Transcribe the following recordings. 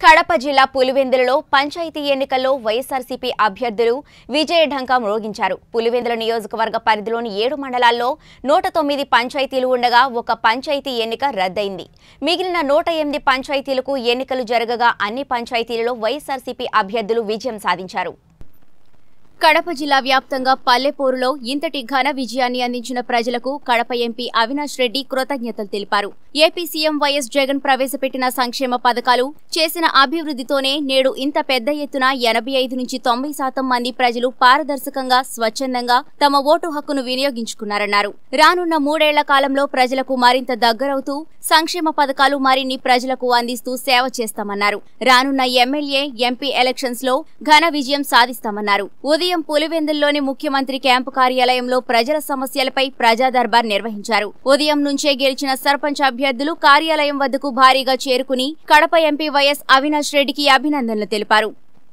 కడప జిల్లా పులివెందులలో పంచాయతీ ఎన్నికల్లో వైఎస్ఆర్సీపీ అభ్యర్థులు విజయఢంకా మ్రోగించారు పులివెందుల నియోజకవర్గ పరిధిలోని ఏడు మండలాల్లో నూట తొమ్మిది పంచాయతీలు ఉండగా ఒక పంచాయతీ ఎన్నిక రద్దయింది మిగిలిన నూట ఎనిమిది పంచాయతీలకు ఎన్నికలు జరగగా అన్ని పంచాయతీలలో వైఎస్ఆర్సీపీ అభ్యర్థులు విజయం సాధించారు కడప జిల్లా వ్యాప్తంగా పల్లెపూరులో ఇంతటి ఘన విజయాన్ని అందించిన ప్రజలకు కడప ఎంపీ అవినాష్ రెడ్డి కృతజ్ఞతలు తెలిపారు ఏపీ సీఎం వైఎస్ జగన్ ప్రవేశపెట్టిన సంక్షేమ పథకాలు చేసిన అభివృద్ధితోనే నేడు ఇంత పెద్ద ఎత్తున ఎనభై ఐదు నుంచి తొంభై శాతం మంది ప్రజలు పారదర్శకంగా స్వచ్ఛందంగా తమ ఓటు హక్కును వినియోగించుకున్నారన్నారు రానున్న మూడేళ్ల కాలంలో ప్రజలకు మరింత దగ్గరవుతూ సంక్షేమ పథకాలు మరిన్ని ప్రజలకు అందిస్తూ సేవ చేస్తామన్నారు రానున్న ఎమ్మెల్యే ఎంపీ ఎలక్షన్స్ లో ఘన విజయం సాధిస్తామన్నారు ఉదయం పులివెందుల్లోని ముఖ్యమంత్రి క్యాంపు కార్యాలయంలో ప్రజల సమస్యలపై ప్రజా దర్బార్ నిర్వహించారు ఉదయం నుంచే గెలిచిన సర్పంచ్ అభ్యర్థులు కార్యాలయం వద్దకు భారీగా చేరుకుని కడప ఎంపీ వైఎస్ అవినాష్ రెడ్డికి అభినందనలు తెలిపారు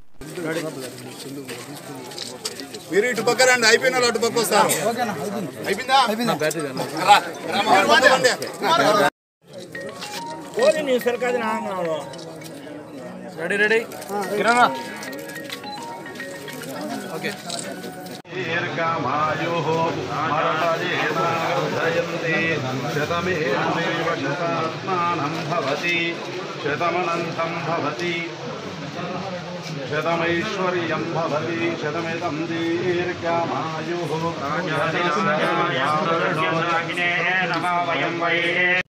మీరు ఇటు పక్క రండి అయిపోయిన వాళ్ళు అటు పక్క వస్తారు అయిపోయిందా రా, రా, మా ముందు రండి. ఓన్లీ నీ సరికాదు నా రెడీ రెడీ దీర్ఘమాయుः మరణయేతాగర్ధయంతి శతమేవ శతాత్మానం భవతి శతమనంతం భవతి శతమైశ్వర్యం భవతి శతమిదం దీర్ఘమాయుः నమ వయం వై